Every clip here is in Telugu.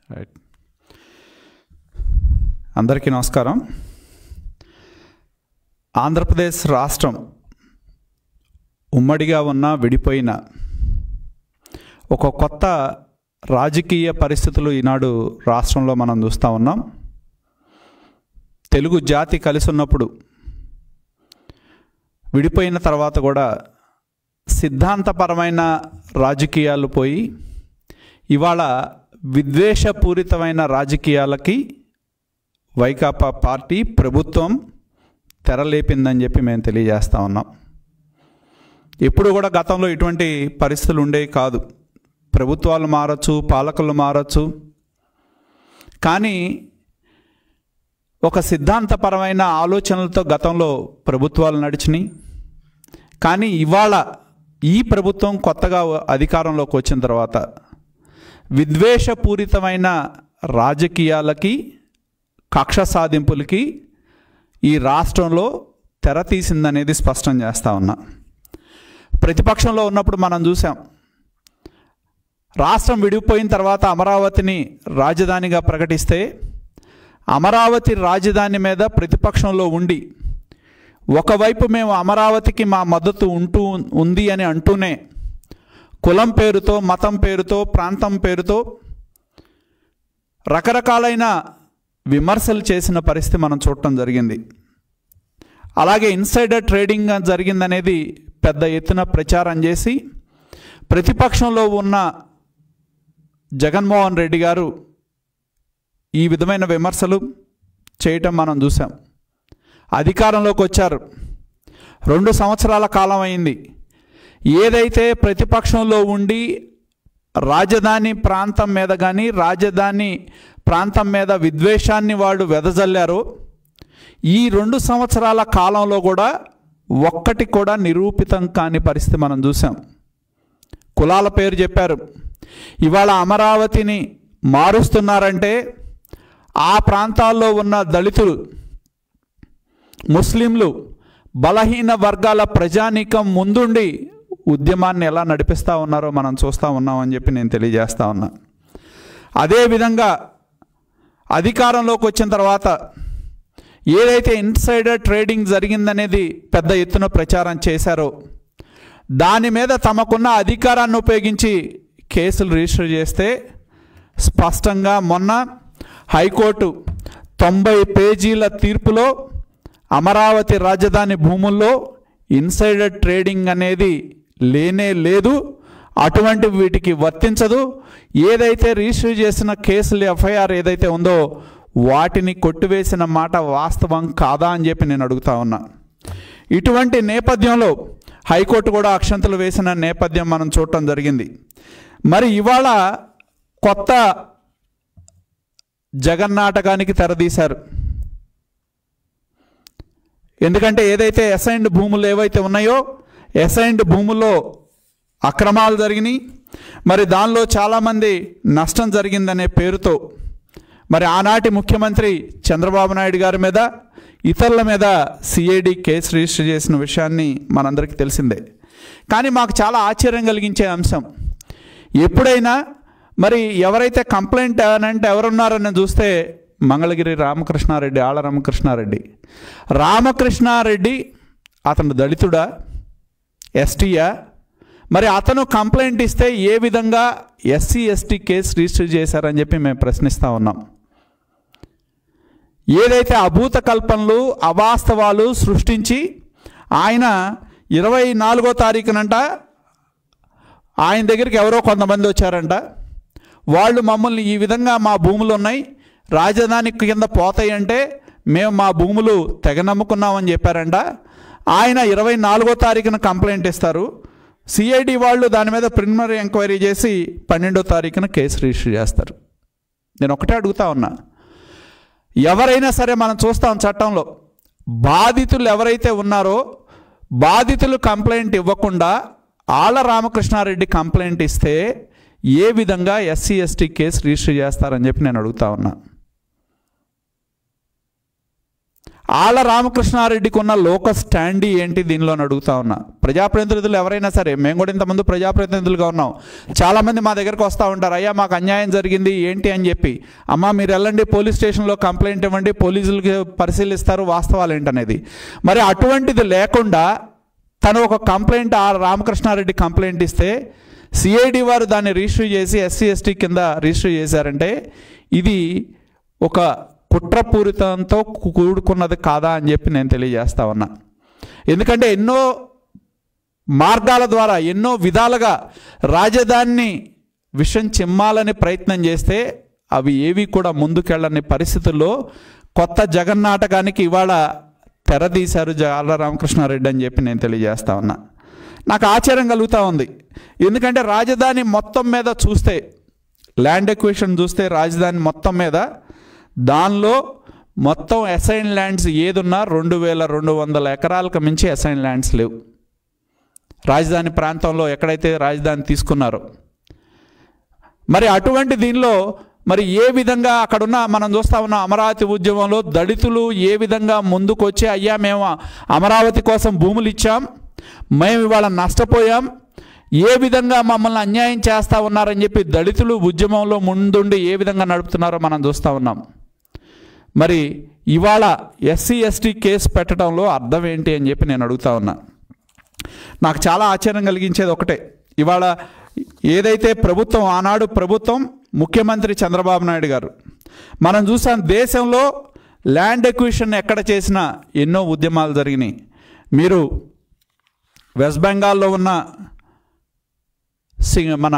రైట్ అందరికీ నమస్కారం ఆంధ్రప్రదేశ్ రాష్ట్రం ఉమ్మడిగా ఉన్న విడిపోయిన ఒక కొత్త రాజకీయ పరిస్థితులు ఈనాడు రాష్ట్రంలో మనం చూస్తూ ఉన్నాం తెలుగు జాతి కలిసి ఉన్నప్పుడు విడిపోయిన తర్వాత కూడా సిద్ధాంతపరమైన రాజకీయాలు పోయి ఇవాళ విద్వేషపూరితమైన రాజకీయాలకి వైకాపా పార్టీ ప్రభుత్వం తెరలేపిందని చెప్పి మేము తెలియజేస్తా ఉన్నాం ఎప్పుడు కూడా గతంలో ఇటువంటి పరిస్థితులు ఉండేవి కాదు ప్రభుత్వాలు మారచ్చు పాలకులు మారచ్చు కానీ ఒక సిద్ధాంతపరమైన ఆలోచనలతో గతంలో ప్రభుత్వాలు నడిచినాయి కానీ ఇవాళ ఈ ప్రభుత్వం కొత్తగా అధికారంలోకి వచ్చిన తర్వాత విద్వేషపూరితమైన రాజకీయాలకి కక్ష సాధింపులకి ఈ రాష్ట్రంలో తెర తీసిందనేది స్పష్టం చేస్తా ఉన్నా ప్రతిపక్షంలో ఉన్నప్పుడు మనం చూసాం రాష్ట్రం విడిపోయిన తర్వాత అమరావతిని రాజధానిగా ప్రకటిస్తే అమరావతి రాజధాని మీద ప్రతిపక్షంలో ఉండి ఒకవైపు మేము అమరావతికి మా మద్దతు ఉంటూ ఉంది అని అంటూనే కులం పేరుతో మతం పేరుతో ప్రాంతం పేరుతో రకరకాలైన విమర్శలు చేసిన పరిస్థితి మనం చూడటం జరిగింది అలాగే ఇన్సైడర్ ట్రేడింగ్ జరిగిందనేది పెద్ద ఎత్తున ప్రచారం చేసి ప్రతిపక్షంలో ఉన్న జగన్మోహన్ రెడ్డి గారు ఈ విధమైన విమర్శలు చేయటం మనం చూసాం అధికారంలోకి వచ్చారు రెండు సంవత్సరాల కాలం అయింది ఏదైతే ప్రతిపక్షంలో ఉండి రాజధాని ప్రాంతం మీద కానీ రాజధాని ప్రాంతం మీద విద్వేషాన్ని వాళ్ళు వెదజల్లారో ఈ రెండు సంవత్సరాల కాలంలో కూడా ఒక్కటి కూడా నిరూపితం కాని పరిస్థితి మనం చూసాం కులాల పేరు చెప్పారు ఇవాళ అమరావతిని మారుస్తున్నారంటే ఆ ప్రాంతాల్లో ఉన్న దళితులు ముస్లింలు బలహీన వర్గాల ప్రజానీకం ముందుండి ఉద్యమాన్ని ఎలా నడిపిస్తూ ఉన్నారో మనం చూస్తూ ఉన్నామని చెప్పి నేను తెలియజేస్తా ఉన్నా అదేవిధంగా అధికారంలోకి వచ్చిన తర్వాత ఏదైతే ఇన్సైడర్ ట్రేడింగ్ జరిగిందనేది పెద్ద ఎత్తున ప్రచారం చేశారో దాని మీద తమకున్న అధికారాన్ని ఉపయోగించి కేసులు రిజిస్టర్ చేస్తే స్పష్టంగా మొన్న హైకోర్టు తొంభై పేజీల తీర్పులో అమరావతి రాజధాని భూముల్లో ఇన్సైడర్ ట్రేడింగ్ అనేది లేనే లేదు అటువంటి వీటికి వర్తించదు ఏదైతే రిజిస్టర్ చేసిన కేసులు ఎఫ్ఐఆర్ ఏదైతే ఉందో వాటిని కొట్టివేసిన మాట వాస్తవం కాదా అని చెప్పి నేను అడుగుతా ఉన్నా ఇటువంటి నేపథ్యంలో హైకోర్టు కూడా అక్షంతలు వేసిన నేపథ్యం మనం చూడటం జరిగింది మరి ఇవాళ కొత్త జగన్నాటకానికి తెరదీశారు ఎందుకంటే ఏదైతే అసైన్డ్ భూములు ఏవైతే ఉన్నాయో అసైన్డ్ భూముల్లో అక్రమాలు జరిగినాయి మరి దానిలో చాలామంది నష్టం జరిగిందనే పేరుతో మరి ఆనాటి ముఖ్యమంత్రి చంద్రబాబు నాయుడు గారి మీద ఇతరుల మీద సిఐడి కేసు రిజిస్టర్ చేసిన విషయాన్ని మనందరికీ తెలిసిందే కానీ మాకు చాలా ఆశ్చర్యం కలిగించే అంశం ఎప్పుడైనా మరి ఎవరైతే కంప్లైంట్ అంటే ఎవరున్నారని చూస్తే మంగళగిరి రామకృష్ణారెడ్డి ఆళ్ళ రామకృష్ణారెడ్డి రామకృష్ణారెడ్డి అతను దళితుడా ఎస్టీయా మరి అతను కంప్లైంట్ ఇస్తే ఏ విధంగా ఎస్సీ ఎస్టీ కేసు రిజిస్టర్ చేశారని చెప్పి మేము ప్రశ్నిస్తూ ఉన్నాం ఏదైతే అభూత కల్పనలు అవాస్తవాలు సృష్టించి ఆయన ఇరవై నాలుగో తారీఖునంట ఆయన దగ్గరికి ఎవరో కొంతమంది వచ్చారంట వాళ్ళు మమ్మల్ని ఈ విధంగా మా భూములు ఉన్నాయి రాజధాని కింద పోతాయి అంటే మేము మా భూములు తెగ నమ్ముకున్నామని చెప్పారంట ఆయన ఇరవై నాలుగో తారీఖున కంప్లైంట్ ఇస్తారు సిఐడి వాళ్ళు దాని మీద ప్రిలిమినరీ ఎంక్వైరీ చేసి పన్నెండో తారీఖున కేసు రిజిస్టర్ చేస్తారు నేను ఒకటే అడుగుతా ఉన్నా ఎవరైనా సరే మనం చూస్తాం చట్టంలో బాధితులు ఎవరైతే ఉన్నారో బాధితులు కంప్లైంట్ ఇవ్వకుండా ఆళ్ళ రామకృష్ణారెడ్డి కంప్లైంట్ ఇస్తే ఏ విధంగా ఎస్సీ ఎస్టీ కేసు రిజిస్టర్ చేస్తారని చెప్పి నేను అడుగుతా ఉన్నా ఆళ్ళ రామకృష్ణారెడ్డికి ఉన్న లోక స్టాండీ ఏంటి దీనిలో అని అడుగుతా ఉన్నా ప్రజాప్రతినిధులు ఎవరైనా సరే మేము కూడా ఇంతమంది ప్రజాప్రతినిధులుగా ఉన్నాం చాలామంది మా దగ్గరకు వస్తూ ఉంటారు అయ్యా మాకు అన్యాయం జరిగింది ఏంటి అని చెప్పి అమ్మ మీరు వెళ్ళండి పోలీస్ స్టేషన్లో కంప్లైంట్ ఇవ్వండి పోలీసులకి పరిశీలిస్తారు వాస్తవాలు ఏంటనేది మరి అటువంటిది లేకుండా తను ఒక కంప్లైంట్ ఆ రామకృష్ణారెడ్డి కంప్లైంట్ ఇస్తే సిఐడి వారు దాన్ని రిజిస్టర్ చేసి ఎస్సీ ఎస్టీ కింద రిజిస్టర్ చేశారంటే ఇది ఒక కుట్రపూరితంతో కూడుకున్నది కాదా అని చెప్పి నేను తెలియజేస్తా ఉన్నా ఎందుకంటే ఎన్నో మార్గాల ద్వారా ఎన్నో విధాలుగా రాజధానిని విషం చిమ్మాలని ప్రయత్నం చేస్తే అవి ఏవి కూడా ముందుకెళ్ళని పరిస్థితుల్లో కొత్త జగన్నాటకానికి ఇవాళ తెరదీశారు జాల రామకృష్ణారెడ్డి అని చెప్పి నేను తెలియజేస్తా ఉన్నా నాకు ఆశ్చర్యం కలుగుతూ ఉంది ఎందుకంటే రాజధాని మొత్తం మీద చూస్తే ల్యాండ్ ఎక్వేషన్ చూస్తే రాజధాని మొత్తం మీద దానిలో మొత్తం అసైన్ ల్యాండ్స్ ఏదున్నా రెండు వేల రెండు వందల ఎకరాలకు మించి అసైన్ ల్యాండ్స్ లేవు రాజధాని ప్రాంతంలో ఎక్కడైతే రాజధాని తీసుకున్నారో మరి అటువంటి దీనిలో మరి ఏ విధంగా అక్కడున్న మనం చూస్తా ఉన్న అమరావతి ఉద్యమంలో దళితులు ఏ విధంగా ముందుకొచ్చి అయ్యా మేము అమరావతి కోసం భూములు ఇచ్చాం మేము ఇవాళ నష్టపోయాం ఏ విధంగా మమ్మల్ని అన్యాయం చేస్తూ ఉన్నారని చెప్పి దళితులు ఉద్యమంలో ముందుండి ఏ విధంగా నడుపుతున్నారో మనం చూస్తూ ఉన్నాం మరి ఇవాళ ఎస్సీ ఎస్టీ కేసు పెట్టడంలో అర్థం ఏంటి అని చెప్పి నేను అడుగుతా ఉన్నా నాకు చాలా ఆశ్చర్యం కలిగించేది ఒకటే ఇవాళ ఏదైతే ప్రభుత్వం ఆనాడు ప్రభుత్వం ముఖ్యమంత్రి చంద్రబాబు నాయుడు గారు మనం చూసాం దేశంలో ల్యాండ్ ఎక్విషన్ ఎక్కడ చేసినా ఎన్నో ఉద్యమాలు జరిగినాయి మీరు వెస్ట్ బెంగాల్లో ఉన్న సింగ్ మన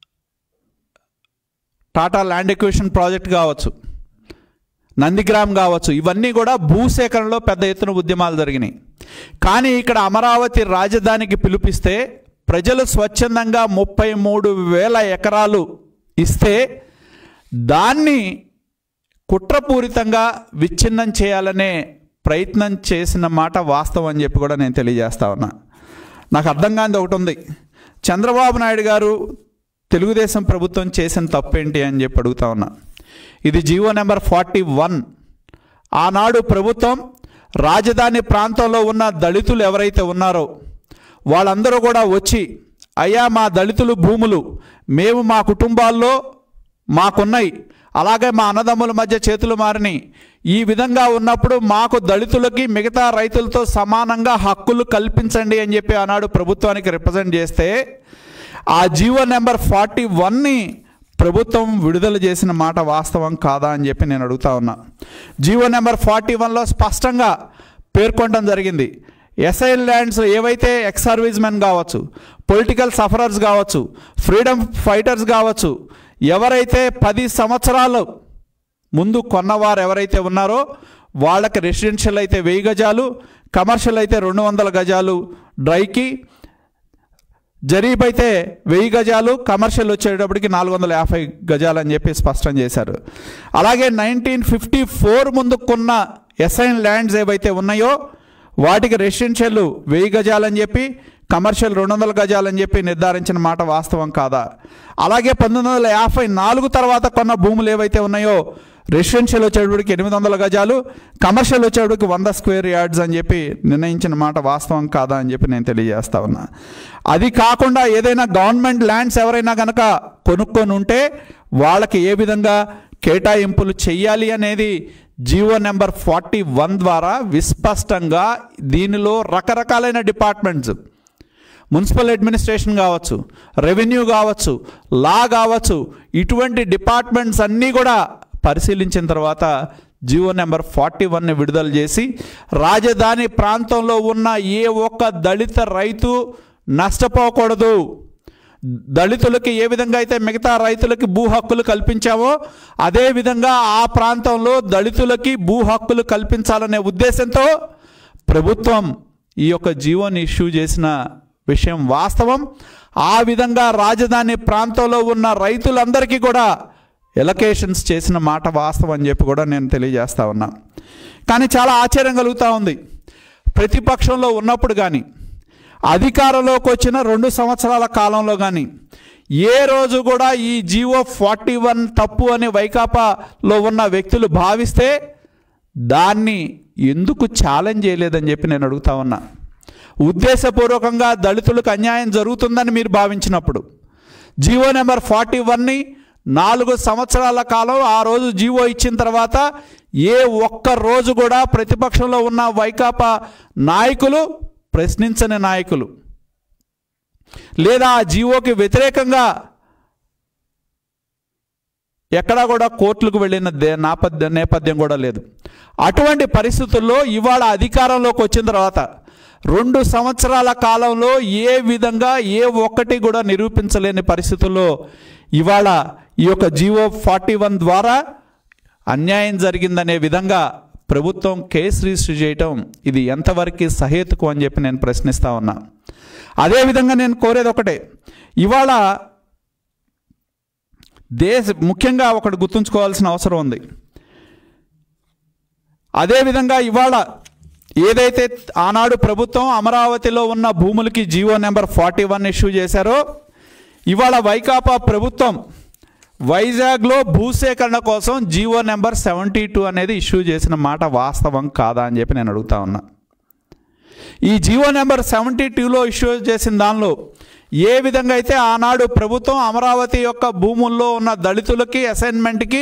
టాటా ల్యాండ్ ఎక్విషన్ ప్రాజెక్ట్ కావచ్చు నందిగ్రామ్ కావచ్చు ఇవన్నీ కూడా భూసేకరణలో పెద్ద ఎత్తున ఉద్యమాలు జరిగినాయి కానీ ఇక్కడ అమరావతి రాజధానికి పిలిపిస్తే ప్రజలు స్వచ్ఛందంగా ముప్పై మూడు వేల ఎకరాలు ఇస్తే దాన్ని కుట్రపూరితంగా విచ్ఛిన్నం చేయాలనే ప్రయత్నం చేసిన మాట వాస్తవం అని చెప్పి కూడా నేను తెలియజేస్తా ఉన్నా నాకు అర్థం కానిది ఒకటి ఉంది చంద్రబాబు నాయుడు గారు తెలుగుదేశం ప్రభుత్వం చేసిన తప్పేంటి అని చెప్పి అడుగుతా ఉన్నా ఇది జీవో నెంబర్ ఫార్టీ వన్ ఆనాడు ప్రభుత్వం రాజధాని ప్రాంతంలో ఉన్న దళితులు ఎవరైతే ఉన్నారో వాళ్ళందరూ కూడా వచ్చి అయ్యా మా దళితులు భూములు మేము మా కుటుంబాల్లో మాకున్నాయి అలాగే మా అన్నదమ్ముల మధ్య చేతులు మారిని ఈ విధంగా ఉన్నప్పుడు మాకు దళితులకి మిగతా రైతులతో సమానంగా హక్కులు కల్పించండి అని చెప్పి ఆనాడు ప్రభుత్వానికి రిప్రజెంట్ చేస్తే ఆ జీవో నెంబర్ ఫార్టీ వన్ని ప్రభుత్వం విడుదల చేసిన మాట వాస్తవం కాదా అని చెప్పి నేను అడుగుతా ఉన్నా జీవో నెంబర్ ఫార్టీ వన్లో స్పష్టంగా పేర్కొనడం జరిగింది ఎస్ఐల్ ల్యాండ్స్ ఏవైతే ఎక్స్ సర్వీస్ మెన్ కావచ్చు పొలిటికల్ సఫరర్స్ కావచ్చు ఫ్రీడమ్ ఫైటర్స్ కావచ్చు ఎవరైతే పది సంవత్సరాలు ముందు కొన్నవారు ఎవరైతే ఉన్నారో వాళ్ళకి రెసిడెన్షియల్ అయితే వెయ్యి గజాలు కమర్షియల్ అయితే రెండు వందల గజాలు డ్రైకి జరీబ్ అయితే వెయ్యి గజాలు కమర్షియల్ వచ్చేటప్పటికి నాలుగు వందల యాభై గజాలు అని చెప్పి స్పష్టం చేశారు అలాగే నైన్టీన్ ఫిఫ్టీ ఫోర్ ముందు కొన్న ఎస్ఐన్ ల్యాండ్స్ ఏవైతే ఉన్నాయో వాటికి రెసిడెన్షియల్ వెయ్యి గజాలని చెప్పి కమర్షియల్ రెండు వందల గజాలని చెప్పి నిర్ధారించిన మాట వాస్తవం కాదా అలాగే పంతొమ్మిది వందల యాభై నాలుగు తర్వాత కొన్న భూములు ఏవైతే ఉన్నాయో రెసిడెన్షియల్ వచ్చేటప్పటికి ఎనిమిది వందల గజాలు కమర్షియల్ వచ్చేటప్పటికి వంద స్క్వేర్ యార్డ్స్ అని చెప్పి నిర్ణయించిన మాట వాస్తవం కాదా అని చెప్పి నేను తెలియజేస్తా ఉన్నా అది కాకుండా ఏదైనా గవర్నమెంట్ ల్యాండ్స్ ఎవరైనా కనుక కొనుక్కొని ఉంటే వాళ్ళకి ఏ విధంగా కేటాయింపులు చెయ్యాలి అనేది జీవో నెంబర్ ఫార్టీ వన్ ద్వారా విస్పష్టంగా దీనిలో రకరకాలైన డిపార్ట్మెంట్స్ మున్సిపల్ అడ్మినిస్ట్రేషన్ కావచ్చు రెవెన్యూ కావచ్చు లా కావచ్చు ఇటువంటి డిపార్ట్మెంట్స్ అన్నీ కూడా పరిశీలించిన తర్వాత జియో నెంబర్ ఫార్టీ వన్ని విడుదల చేసి రాజధాని ప్రాంతంలో ఉన్న ఏ ఒక్క దళిత రైతు నష్టపోకూడదు దళితులకి ఏ విధంగా అయితే మిగతా రైతులకి భూ హక్కులు కల్పించామో అదే విధంగా ఆ ప్రాంతంలో దళితులకి భూ హక్కులు కల్పించాలనే ఉద్దేశంతో ప్రభుత్వం ఈ యొక్క జీవోని ఇష్యూ చేసిన విషయం వాస్తవం ఆ విధంగా రాజధాని ప్రాంతంలో ఉన్న రైతులందరికీ కూడా ఎలకేషన్స్ చేసిన మాట వాస్తవం అని చెప్పి కూడా నేను తెలియజేస్తా ఉన్నా కానీ చాలా ఆశ్చర్యం కలుగుతూ ఉంది ప్రతిపక్షంలో ఉన్నప్పుడు కానీ అధికారంలోకి వచ్చిన రెండు సంవత్సరాల కాలంలో కానీ ఏ రోజు కూడా ఈ జీవో ఫార్టీ వన్ తప్పు అని వైకాపాలో ఉన్న వ్యక్తులు భావిస్తే దాన్ని ఎందుకు ఛాలెంజ్ చేయలేదని చెప్పి నేను అడుగుతా ఉన్నా ఉద్దేశపూర్వకంగా దళితులకు అన్యాయం జరుగుతుందని మీరు భావించినప్పుడు జీవో నెంబర్ ఫార్టీ వన్ని నాలుగు సంవత్సరాల కాలం ఆ రోజు జీవో ఇచ్చిన తర్వాత ఏ ఒక్క రోజు కూడా ప్రతిపక్షంలో ఉన్న వైకాపా నాయకులు ప్రశ్నించని నాయకులు లేదా ఆ జీవోకి వ్యతిరేకంగా ఎక్కడా కూడా కోర్టులకు వెళ్ళిన దే- నాపథ్య నేపథ్యం కూడా లేదు అటువంటి పరిస్థితుల్లో ఇవాళ అధికారంలోకి వచ్చిన తర్వాత రెండు సంవత్సరాల కాలంలో ఏ విధంగా ఏ ఒక్కటి కూడా నిరూపించలేని పరిస్థితుల్లో ఇవాళ ఈ యొక్క జీవో ఫార్టీ వన్ ద్వారా అన్యాయం జరిగిందనే విధంగా ప్రభుత్వం కేసు రిజిస్టర్ చేయటం ఇది ఎంతవరకు సహేతుకు అని చెప్పి నేను ప్రశ్నిస్తా ఉన్నా అదేవిధంగా నేను కోరేది ఒకటే ఇవాళ దేశ ముఖ్యంగా ఒకటి గుర్తుంచుకోవాల్సిన అవసరం ఉంది అదేవిధంగా ఇవాళ ఏదైతే ఆనాడు ప్రభుత్వం అమరావతిలో ఉన్న భూములకి GO number forty one issue చేశారో ఇవాళ వైకాపా ప్రభుత్వం వైజాగ్లో భూసేకరణ కోసం జీవో నెంబర్ సెవెంటీ టూ అనేది ఇష్యూ చేసిన మాట వాస్తవం కాదా అని చెప్పి నేను అడుగుతా ఉన్నా ఈ జీవో నెంబర్ సెవెంటీ టూలో ఇష్యూ చేసిన దానిలో ఏ విధంగా అయితే ఆనాడు ప్రభుత్వం అమరావతి యొక్క భూముల్లో ఉన్న దళితులకి అసైన్మెంట్కి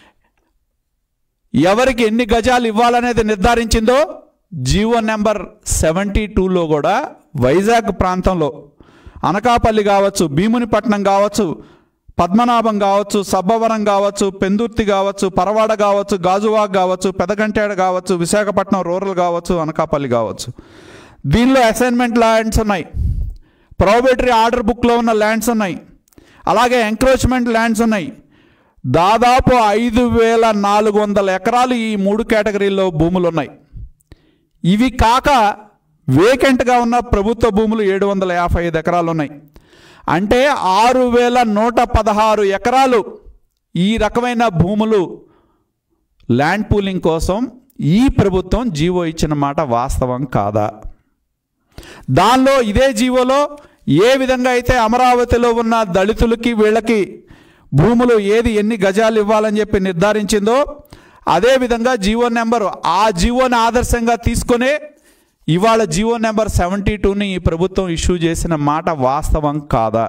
ఎవరికి ఎన్ని గజాలు ఇవ్వాలనేది నిర్ధారించిందో జీవో నెంబర్ సెవెంటీ టూలో కూడా వైజాగ్ ప్రాంతంలో అనకాపల్లి కావచ్చు భీమునిపట్నం కావచ్చు పద్మనాభం కావచ్చు సబ్బవరం కావచ్చు పెందుర్తి కావచ్చు పరవాడ కావచ్చు గాజువాగ్ కావచ్చు పెదగంటేడ కావచ్చు విశాఖపట్నం రూరల్ కావచ్చు అనకాపల్లి కావచ్చు దీనిలో అసైన్మెంట్ ల్యాండ్స్ ఉన్నాయి ప్రొబేటరీ ఆర్డర్ బుక్లో ఉన్న ల్యాండ్స్ ఉన్నాయి అలాగే ఎంక్రోచ్మెంట్ ల్యాండ్స్ ఉన్నాయి దాదాపు ఐదు వేల నాలుగు వందల ఎకరాలు ఈ మూడు కేటగిరీల్లో భూములు ఉన్నాయి ఇవి కాక వేకెంట్గా ఉన్న ప్రభుత్వ భూములు ఏడు వందల యాభై ఐదు ఎకరాలు ఉన్నాయి అంటే ఆరు వేల నూట పదహారు ఎకరాలు ఈ రకమైన భూములు ల్యాండ్ పూలింగ్ కోసం ఈ ప్రభుత్వం జీవో ఇచ్చిన మాట వాస్తవం కాదా దానిలో ఇదే జీవోలో ఏ విధంగా అయితే అమరావతిలో ఉన్న దళితులకి వీళ్ళకి భూములు ఏది ఎన్ని గజాలు ఇవ్వాలని చెప్పి నిర్ధారించిందో అదేవిధంగా జీవో నెంబర్ ఆ జీవోని ఆదర్శంగా తీసుకొనే ఇవాళ జీవో నెంబర్ సెవెంటీ టూని ఈ ప్రభుత్వం ఇష్యూ చేసిన మాట వాస్తవం కాదా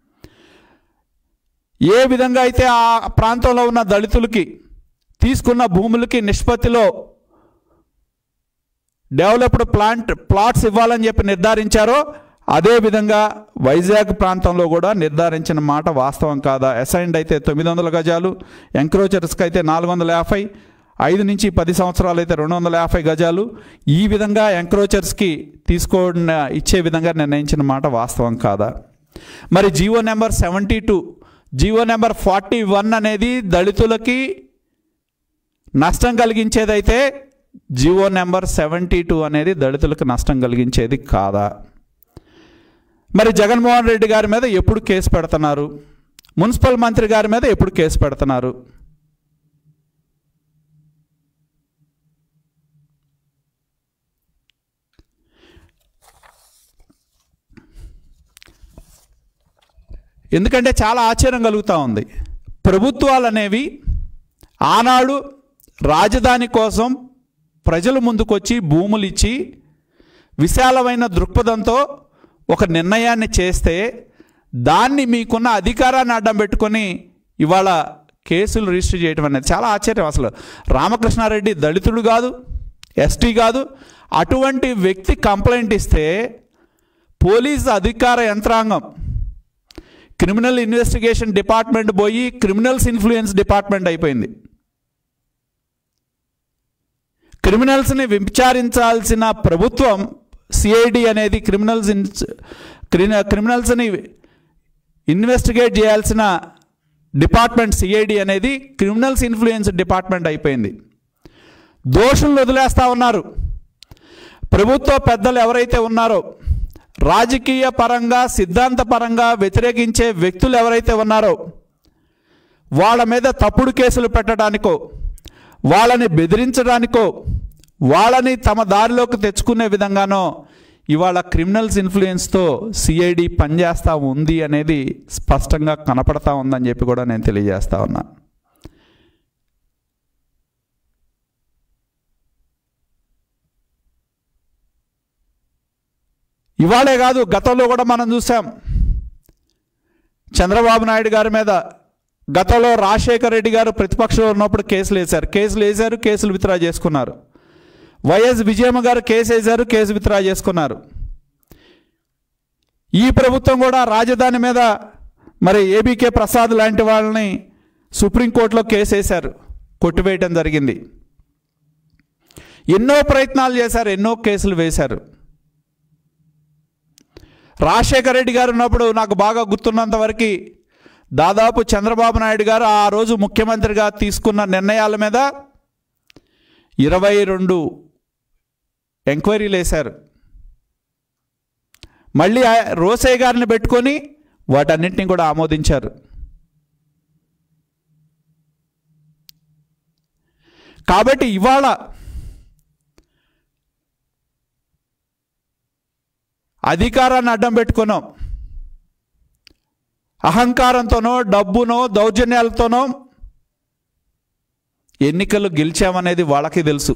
ఏ విధంగా అయితే ఆ ప్రాంతంలో ఉన్న దళితులకి తీసుకున్న భూములకి నిష్పత్తిలో డెవలప్డ్ ప్లాంట్ ప్లాట్స్ ఇవ్వాలని చెప్పి నిర్ధారించారో అదేవిధంగా వైజాగ్ ప్రాంతంలో కూడా నిర్ధారించిన మాట వాస్తవం కాదా అసైన్డ్ అయితే తొమ్మిది వందల గజాలు ఎంక్రోచర్స్కి అయితే నాలుగు వందల యాభై ఐదు నుంచి పది సంవత్సరాలు అయితే రెండు వందల యాభై గజాలు ఈ విధంగా ఎంక్రోచర్స్కి తీసుకోన ఇచ్చే విధంగా నిర్ణయించిన మాట వాస్తవం కాదా మరి GO number seventy two GO number forty one అనేది దళితులకి నష్టం కలిగించేదైతే జీవో నెంబర్ సెవెంటీ టూ అనేది దళితులకు నష్టం కలిగించేది కాదా మరి జగన్మోహన్ రెడ్డి గారి మీద ఎప్పుడు కేసు పెడుతున్నారు మున్సిపల్ మంత్రి గారి మీద ఎప్పుడు కేసు పెడుతున్నారు ఎందుకంటే చాలా ఆశ్చర్యం కలుగుతూ ఉంది ప్రభుత్వాలు అనేవి ఆనాడు రాజధాని కోసం ప్రజల ముందుకొచ్చి భూములు ఇచ్చి విశాలమైన దృక్పథంతో ఒక నిర్ణయాన్ని చేస్తే దాన్ని మీకున్న అధికారాన్ని అడ్డం పెట్టుకొని ఇవాళ కేసులు రిజిస్టర్ చేయడం అనేది చాలా ఆశ్చర్యం అసలు రామకృష్ణారెడ్డి దళితుడు కాదు ఎస్టీ కాదు అటువంటి వ్యక్తి కంప్లైంట్ ఇస్తే పోలీస్ అధికార యంత్రాంగం క్రిమినల్ ఇన్వెస్టిగేషన్ డిపార్ట్మెంట్ పోయి క్రిమినల్స్ ఇన్ఫ్లుయెన్స్ డిపార్ట్మెంట్ అయిపోయింది క్రిమినల్స్ని విచారించాల్సిన ప్రభుత్వం సిఐడి అనేది క్రిమినల్స్ క్రిమినల్స్ని ఇన్వెస్టిగేట్ చేయాల్సిన డిపార్ట్మెంట్ సిఐడి అనేది క్రిమినల్స్ ఇన్ఫ్లుయెన్స్ డిపార్ట్మెంట్ అయిపోయింది దోషులను వదిలేస్తా ఉన్నారు ప్రభుత్వ పెద్దలు ఎవరైతే ఉన్నారో రాజకీయ పరంగా సిద్ధాంత పరంగా వ్యతిరేకించే వ్యక్తులు ఎవరైతే ఉన్నారో వాళ్ళ మీద తప్పుడు కేసులు పెట్టడానికో వాళ్ళని బెదిరించడానికో వాళ్ళని తమ దారిలోకి తెచ్చుకునే విధంగానో ఇవాళ క్రిమినల్స్ ఇన్ఫ్లుయెన్స్తో సిఐడి పనిచేస్తూ ఉంది అనేది స్పష్టంగా కనపడతా ఉందని చెప్పి కూడా నేను తెలియజేస్తా ఉన్నా ఇవాళే కాదు గతంలో కూడా మనం చూసాం చంద్రబాబు నాయుడు గారి మీద గతంలో రాజశేఖర రెడ్డి గారు ప్రతిపక్షంలో ఉన్నప్పుడు కేసులు వేశారు కేసులు వేశారు కేసులు విత్డ్రా చేసుకున్నారు వైఎస్ విజయమ్మ గారు కేసు వేశారు కేసు విత్డ్రా చేసుకున్నారు ఈ ప్రభుత్వం కూడా రాజధాని మీద మరి ఏబీకే ప్రసాద్ లాంటి వాళ్ళని సుప్రీంకోర్టులో కేసు వేశారు కొట్టివేయటం జరిగింది ఎన్నో ప్రయత్నాలు చేశారు ఎన్నో కేసులు వేశారు రాజశేఖర రెడ్డి గారు ఉన్నప్పుడు నాకు బాగా గుర్తున్నంత వరకు దాదాపు చంద్రబాబు నాయుడు గారు ఆ రోజు ముఖ్యమంత్రిగా తీసుకున్న నిర్ణయాల మీద ఇరవై రెండు ఎంక్వైరీలు వేశారు మళ్ళీ ఆ- రోసయ్య గారిని పెట్టుకొని వాటన్నింటినీ కూడా ఆమోదించారు కాబట్టి ఇవాళ అధికారాన్ని అడ్డం పెట్టుకున్నాం అహంకారంతోనో డబ్బునో దౌర్జన్యాలతోనో ఎన్నికలు గెలిచామనేది వాళ్ళకి తెలుసు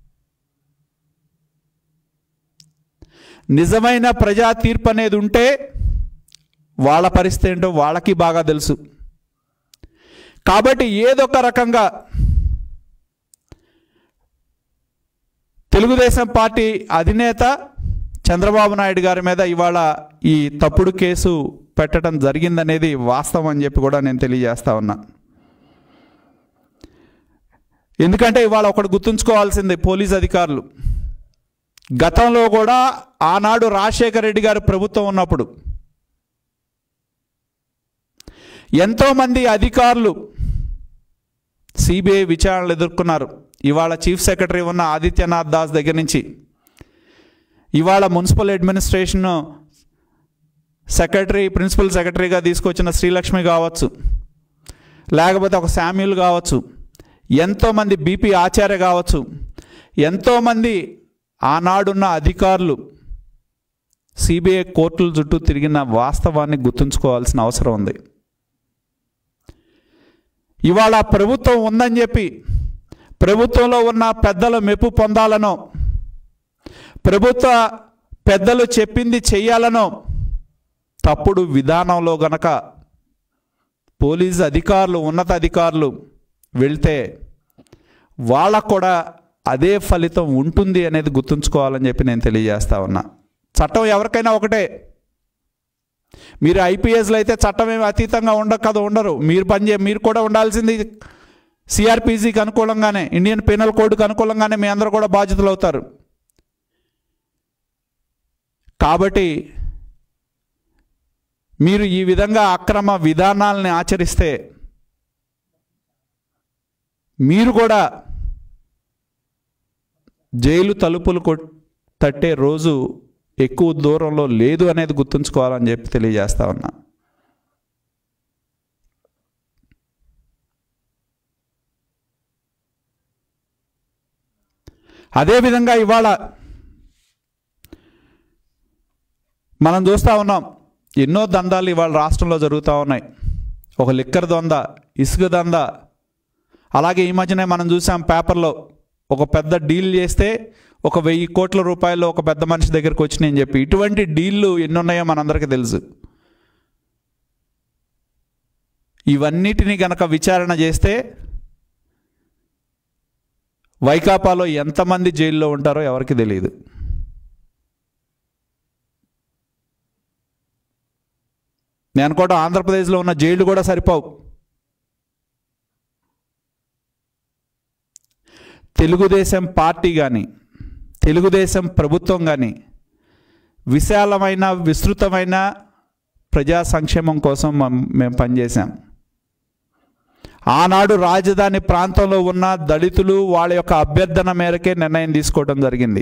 నిజమైన ప్రజా తీర్పు అనేది ఉంటే వాళ్ళ పరిస్థితి ఏంటో వాళ్ళకి బాగా తెలుసు కాబట్టి ఏదొక రకంగా తెలుగుదేశం పార్టీ అధినేత చంద్రబాబు నాయుడు గారి మీద ఇవాళ ఈ తప్పుడు కేసు పెట్టడం జరిగిందనేది వాస్తవం అని చెప్పి కూడా నేను తెలియజేస్తా ఉన్నా ఎందుకంటే ఇవాళ ఒకటి గుర్తుంచుకోవాల్సింది పోలీస్ అధికారులు గతంలో కూడా ఆనాడు రాజశేఖర రెడ్డి గారు ప్రభుత్వం ఉన్నప్పుడు ఎంతోమంది అధికారులు సిబిఐ విచారణలు ఎదుర్కొన్నారు ఇవాళ చీఫ్ సెక్రటరీ ఉన్న ఆదిత్యనాథ్ దాస్ దగ్గర నుంచి ఇవాళ మున్సిపల్ అడ్మినిస్ట్రేషన్ సెక్రటరీ ప్రిన్సిపల్ సెక్రటరీగా తీసుకొచ్చిన శ్రీలక్ష్మి కావచ్చు లేకపోతే ఒక శామ్యుల్ కావచ్చు ఎంతోమంది బీపీ ఆచార్య కావచ్చు ఎంతోమంది ఆనాడున్న అధికారులు సిబిఐ కోర్టుల చుట్టూ తిరిగిన వాస్తవాన్ని గుర్తుంచుకోవాల్సిన అవసరం ఉంది ఇవాళ ప్రభుత్వం ఉందని చెప్పి ప్రభుత్వంలో ఉన్న పెద్దల మెప్పు పొందాలనో ప్రభుత్వ పెద్దలు చెప్పింది చెయ్యాలనో తప్పుడు విధానంలో గనక పోలీస్ అధికారులు ఉన్నత అధికారులు వెళ్తే వాళ్ళకు కూడా అదే ఫలితం ఉంటుంది అనేది గుర్తుంచుకోవాలని చెప్పి నేను తెలియజేస్తా ఉన్నా చట్టం ఎవరికైనా ఒకటే మీరు ఐపీఎస్లో అయితే చట్టం ఏమి అతీతంగా ఉండక కదా ఉండరు మీరు పనిచే మీరు కూడా ఉండాల్సింది సిఆర్పిసికి అనుకూలంగానే ఇండియన్ పీనల్ కోడ్కి అనుకూలంగానే మీ అందరూ కూడా బాధ్యతలు అవుతారు కాబట్టి మీరు ఈ విధంగా అక్రమ విధానాలని ఆచరిస్తే మీరు కూడా జైలు తలుపులు కొట్ తట్టే రోజు ఎక్కువ దూరంలో లేదు అనేది గుర్తుంచుకోవాలని చెప్పి తెలియజేస్తా ఉన్నా అదేవిధంగా ఇవాళ మనం చూస్తూ ఉన్నాం ఎన్నో దందాలు ఇవాళ రాష్ట్రంలో జరుగుతూ ఉన్నాయి ఒక లిక్కర్ దొంద ఇసుక దంద అలాగే ఈ మధ్యనే మనం చూసాం పేపర్లో ఒక పెద్ద డీల్ చేస్తే ఒక వెయ్యి కోట్ల రూపాయలు ఒక పెద్ద మనిషి దగ్గరికి వచ్చినాయని చెప్పి ఇటువంటి డీల్లు ఎన్ని ఉన్నాయో మనందరికీ తెలుసు ఇవన్నిటిని గనక విచారణ చేస్తే వైకాపాలో ఎంతమంది జైల్లో ఉంటారో ఎవరికి తెలియదు నేను అనుకోవడం ఆంధ్రప్రదేశ్లో ఉన్న జైళ్ళు కూడా సరిపోవు తెలుగుదేశం పార్టీ కానీ తెలుగుదేశం ప్రభుత్వం కానీ విశాలమైన విస్తృతమైన ప్రజా సంక్షేమం కోసం మం- మేము పనిచేశాం ఆనాడు రాజధాని ప్రాంతంలో ఉన్న దళితులు వాళ్ళ యొక్క అభ్యర్థన మేరకే నిర్ణయం తీసుకోవడం జరిగింది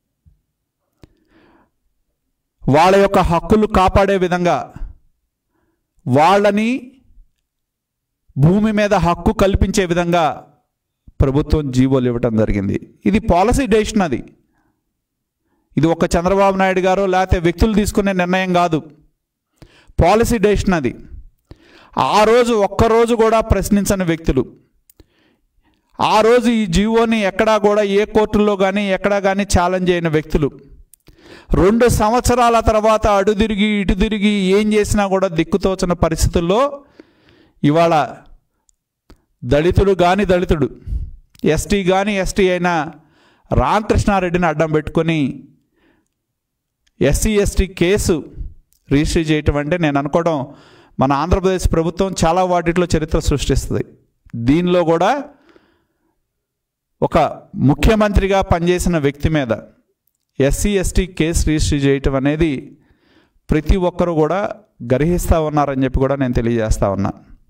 వాళ్ళ యొక్క హక్కులు కాపాడే విధంగా వాళ్ళని భూమి మీద హక్కు కల్పించే విధంగా ప్రభుత్వం జీవోలు ఇవ్వటం జరిగింది ఇది పాలసీ డెసిషన్ అది ఇది ఒక చంద్రబాబు నాయుడు గారు లేకపోతే వ్యక్తులు తీసుకునే నిర్ణయం కాదు పాలసీ డెసిషన్ అది ఆ రోజు ఒక్కరోజు కూడా ప్రశ్నించని వ్యక్తులు ఆ రోజు ఈ జీవోని ఎక్కడా కూడా ఏ కోర్టుల్లో కానీ ఎక్కడా కానీ ఛాలెంజ్ అయిన వ్యక్తులు రెండు సంవత్సరాల తర్వాత అడు తిరిగి ఇటు తిరిగి ఏం చేసినా కూడా దిక్కుతోచన పరిస్థితుల్లో ఇవాళ దళితుడు కానీ దళితుడు ఎస్టీ కానీ ఎస్టీ అయిన రామకృష్ణారెడ్డిని అడ్డం పెట్టుకొని ఎస్సీ ఎస్టీ కేసు రిజిస్టర్ చేయటం అంటే నేను అనుకోవడం మన ఆంధ్రప్రదేశ్ ప్రభుత్వం చాలా వాటిలో చరిత్ర సృష్టిస్తుంది దీనిలో కూడా ఒక ముఖ్యమంత్రిగా పనిచేసిన వ్యక్తి మీద ఎస్సీ ఎస్టీ కేసు రిజిస్టర్ చేయటం అనేది ప్రతి ఒక్కరూ కూడా గర్హిస్తూ ఉన్నారని చెప్పి కూడా నేను తెలియజేస్తా ఉన్నా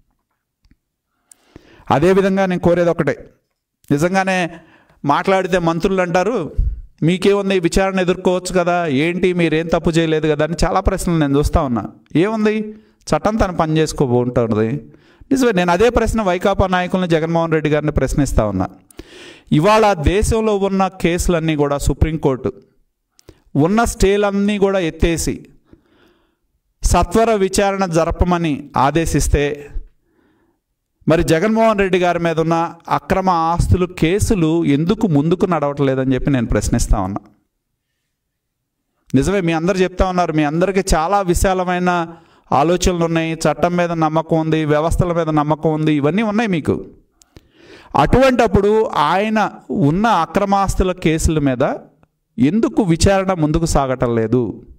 అదేవిధంగా నేను కోరేది ఒకటే నిజంగానే మాట్లాడితే మంత్రులు అంటారు మీకేముంది విచారణ ఎదుర్కోవచ్చు కదా ఏంటి మీరేం తప్పు చేయలేదు కదా అని చాలా ప్రశ్నలు నేను చూస్తూ ఉన్నా ఏముంది చట్టం తను పని చేసుకోబోంటుంది నిజమే నేను అదే ప్రశ్న వైకాపా నాయకులను జగన్మోహన్ రెడ్డి గారిని ప్రశ్నిస్తూ ఉన్నా ఇవాళ దేశంలో ఉన్న కేసులన్నీ కూడా సుప్రీంకోర్టు ఉన్న స్టేలన్నీ కూడా ఎత్తేసి సత్వర విచారణ జరపమని ఆదేశిస్తే మరి జగన్మోహన్ రెడ్డి గారి మీద ఉన్న అక్రమ ఆస్తులు కేసులు ఎందుకు ముందుకు నడవట్లేదని చెప్పి నేను ప్రశ్నిస్తా ఉన్నా నిజమే మీ అందరు చెప్తా ఉన్నారు మీ అందరికీ చాలా విశాలమైన ఆలోచనలు ఉన్నాయి చట్టం మీద నమ్మకం ఉంది వ్యవస్థల మీద నమ్మకం ఉంది ఇవన్నీ ఉన్నాయి మీకు అటువంటప్పుడు ఆయన ఉన్న అక్రమాస్తుల కేసుల మీద ఎందుకు విచారణ ముందుకు సాగటం లేదు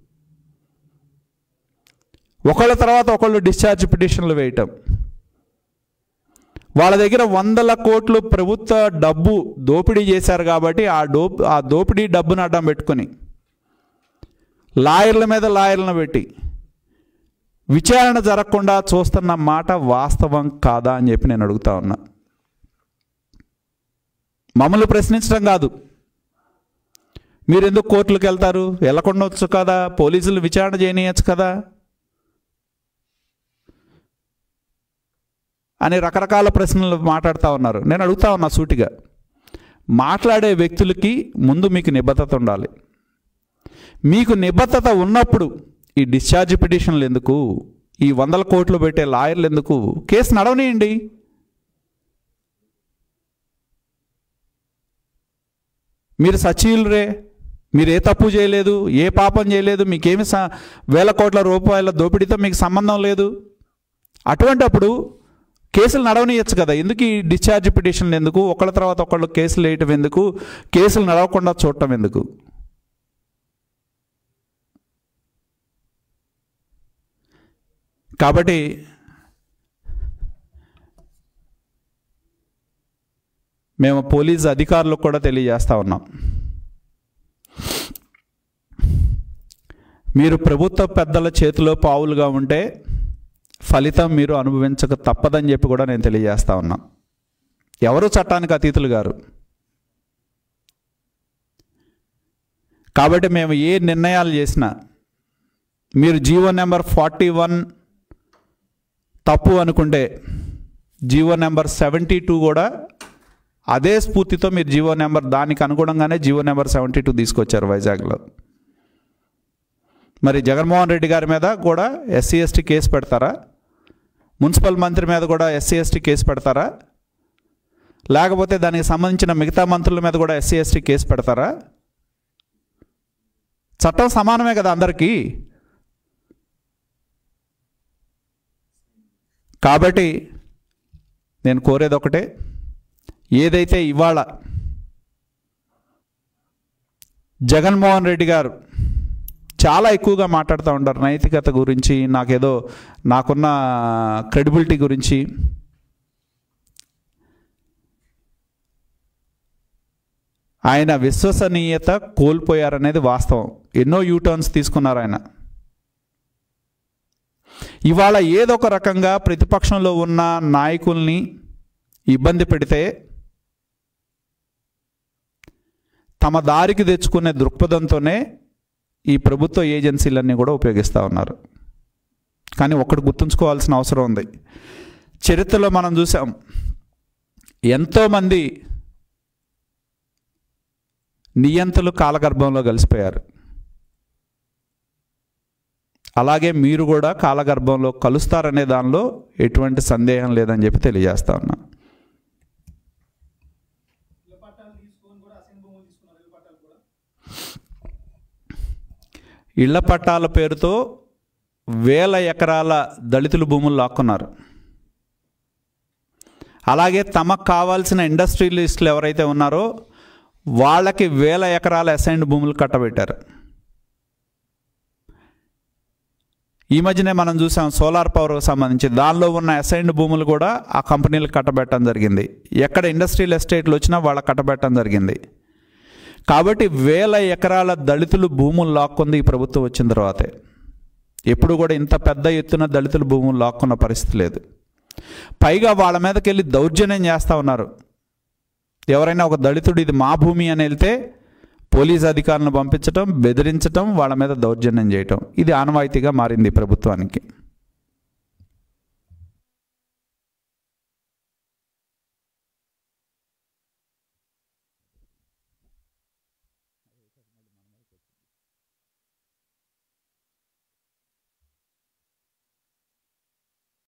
ఒకళ్ళ తర్వాత ఒకళ్ళు డిశ్చార్జ్ పిటిషన్లు వేయటం వాళ్ళ దగ్గర వందల కోట్లు ప్రభుత్వ డబ్బు దోపిడీ చేశారు కాబట్టి ఆ డో ఆ దోపిడీ డబ్బును అడ్డం పెట్టుకొని లాయర్ల మీద లాయర్లను పెట్టి విచారణ జరగకుండా చూస్తున్న మాట వాస్తవం కాదా అని చెప్పి నేను అడుగుతా ఉన్నా మమ్మల్ని ప్రశ్నించడం కాదు మీరు ఎందుకు కోర్టులకు వెళ్తారు వెళ్ళకుండా వచ్చు కదా పోలీసులు విచారణ చేయనీయచ్చు కదా అని రకరకాల ప్రశ్నలు మాట్లాడుతూ ఉన్నారు నేను అడుగుతా ఉన్నా సూటిగా మాట్లాడే వ్యక్తులకి ముందు మీకు నిబద్ధత ఉండాలి మీకు నిబద్ధత ఉన్నప్పుడు ఈ డిశ్చార్జ్ పిటిషన్లు ఎందుకు ఈ వందల కోట్లు పెట్టే లాయర్లు ఎందుకు కేసు నడవనియండి మీరు సచీలురే మీరు ఏ తప్పు చేయలేదు ఏ పాపం చేయలేదు మీకేమి స వేల కోట్ల రూపాయల దోపిడీతో మీకు సంబంధం లేదు అటువంటప్పుడు కేసులు నడవనియచ్చు కదా ఎందుకు ఈ డిశ్చార్జ్ పిటిషన్లు ఎందుకు ఒకళ్ళ తర్వాత ఒకళ్ళు కేసులు వేయటం ఎందుకు కేసులు నడవకుండా చూడటం ఎందుకు కాబట్టి మేము పోలీస్ అధికారులకు కూడా తెలియజేస్తా ఉన్నాం మీరు ప్రభుత్వ పెద్దల చేతిలో పావులుగా ఉంటే ఫలితం మీరు అనుభవించక తప్పదని చెప్పి కూడా నేను తెలియజేస్తా ఉన్నా ఎవరు చట్టానికి అతీతులు గారు కాబట్టి మేము ఏ నిర్ణయాలు చేసినా మీరు జీవో నెంబర్ ఫార్టీ వన్ తప్పు అనుకుంటే జీవో నెంబర్ సెవెంటీ టూ కూడా అదే స్ఫూర్తితో మీరు జీవో నెంబర్ దానికి అనుగుణంగానే జీవో నెంబర్ సెవెంటీ టూ తీసుకొచ్చారు వైజాగ్లో మరి జగన్మోహన్ రెడ్డి గారి మీద కూడా ఎస్సీ ఎస్టీ కేసు పెడతారా మున్సిపల్ మంత్రి మీద కూడా ఎస్సీ ఎస్టీ కేసు పెడతారా లేకపోతే దానికి సంబంధించిన మిగతా మంత్రుల మీద కూడా ఎస్సీ ఎస్టీ కేసు పెడతారా చట్టం సమానమే కదా అందరికీ కాబట్టి నేను కోరేది ఒకటే ఏదైతే ఇవాళ జగన్మోహన్ రెడ్డి గారు చాలా ఎక్కువగా మాట్లాడుతూ ఉంటారు నైతికత గురించి నాకేదో నాకున్న క్రెడిబిలిటీ గురించి ఆయన విశ్వసనీయత కోల్పోయారనేది వాస్తవం ఎన్నో యూటర్న్స్ తీసుకున్నారు ఆయన ఇవాళ ఏదో ఒక రకంగా ప్రతిపక్షంలో ఉన్న నాయకుల్ని ఇబ్బంది పెడితే తమ దారికి తెచ్చుకునే దృక్పథంతోనే ఈ ప్రభుత్వ ఏజెన్సీలన్నీ కూడా ఉపయోగిస్తూ ఉన్నారు కానీ ఒకటి గుర్తుంచుకోవాల్సిన అవసరం ఉంది చరిత్రలో మనం చూసాం ఎంతోమంది నియంతలు కాలగర్భంలో కలిసిపోయారు అలాగే మీరు కూడా కాలగర్భంలో కలుస్తారనే దానిలో ఎటువంటి సందేహం లేదని చెప్పి తెలియజేస్తా ఉన్నా ఇళ్ల పట్టాల పేరుతో వేల ఎకరాల దళితుల భూములు లాక్కున్నారు అలాగే తమకు కావాల్సిన ఇండస్ట్రియలిస్టులు ఎవరైతే ఉన్నారో వాళ్ళకి వేల ఎకరాల అసైన్డ్ భూములు కట్టబెట్టారు ఈ మధ్యనే మనం చూసాం సోలార్ పవర్కి సంబంధించి దానిలో ఉన్న అసైన్డ్ భూములు కూడా ఆ కంపెనీలకు కట్టబెట్టడం జరిగింది ఎక్కడ ఇండస్ట్రియల్ ఎస్టేట్లు వచ్చినా వాళ్ళకి కట్టబెట్టడం జరిగింది కాబట్టి వేల ఎకరాల దళితులు భూములు లాక్కుంది ఈ ప్రభుత్వం వచ్చిన తర్వాతే ఎప్పుడు కూడా ఇంత పెద్ద ఎత్తున దళితుల భూములు లాక్కున్న పరిస్థితి లేదు పైగా వాళ్ళ మీదకి వెళ్ళి దౌర్జన్యం చేస్తూ ఉన్నారు ఎవరైనా ఒక దళితుడు ఇది మా భూమి అని వెళ్తే పోలీస్ అధికారులను పంపించటం బెదిరించటం వాళ్ళ మీద దౌర్జన్యం చేయటం ఇది ఆనవాయితీగా మారింది ఈ ప్రభుత్వానికి